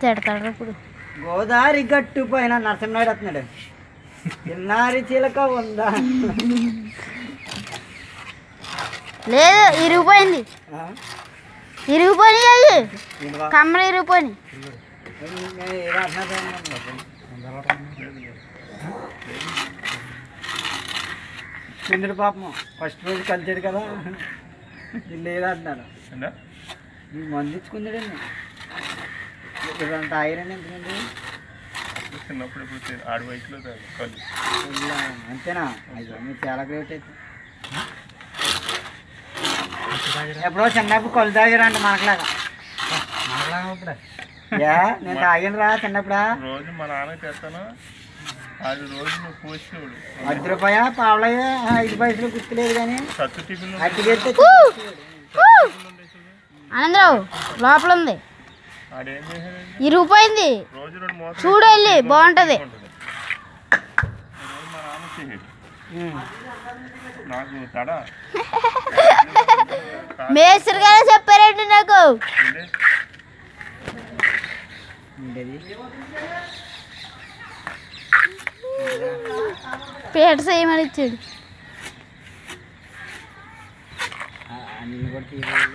తిడతాడు ఇప్పుడు గోదావరి గట్టు పైన నరసింహనాయుడు వస్తున్నాడు చిన్నారి చిలక ఉందా లేదు ఇరిగిపోయింది ఆ? ఇరిగిపోయినాయి అయ్యి ఏంటివా? కమ్మలు ఇరిగిపోయినాయి నేను ఏదో అంటున్నది కిందటి పాపం ఫస్ట్ రోజు కలిసాడు కదా వీళ్ళు ఏదో అంటున్నారు ఈ మందు ఇచ్చుకుందాడండి ఇదంతా ఐరన్ ఎంతండి చిన్నప్పుడు ఇప్పుడు ఆడు వయసులో కళ్ళు ఇలా అంతేనా అయ్యో మీరు చాలా గ్రేట్ అయితే ఎప్పుడో చిన్నప్పుడు కొలు తాగారంట మనకులాగా మనకులాగా ఇప్పుడు యా నేను తాగిన రా చిన్నప్పుడా రోజు మా నాన్న తెస్తాను అది రోజు నువ్వు పోసేవాడు ఐదు రూపాయ పావలయ్య ఐదు పైసలు గుర్తులేదు కానీ సత్తు టిఫిన్ అట్టి పెడితే ఆనందరావు లోపల ఉంది ఆడేం చేశాడండి ఇరిగిపోయింది రోజు రెండు మోసం చూడు వెళ్ళి బాగుంటది రోజు మా నాన్న చేసేది ఉమ్. నాకు తడ మేస్త్రి గారే చెప్పారండి నాకు ఏంటి? ఉండేది పీట చేయమని ఇచ్చాడు ఆ, ఆ నీళ్ళు కూడా తీయలేదు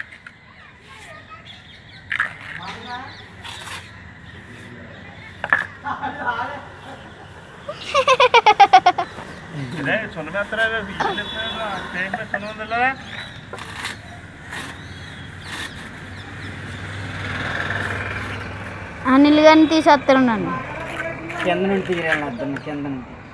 ఇదే సున్నమెత్తరా సున్న ఉందా అనిల్ గారిని తీసేస్తాను నన్ను కింద నుండి తీయాలి అర్థం కింద నుండి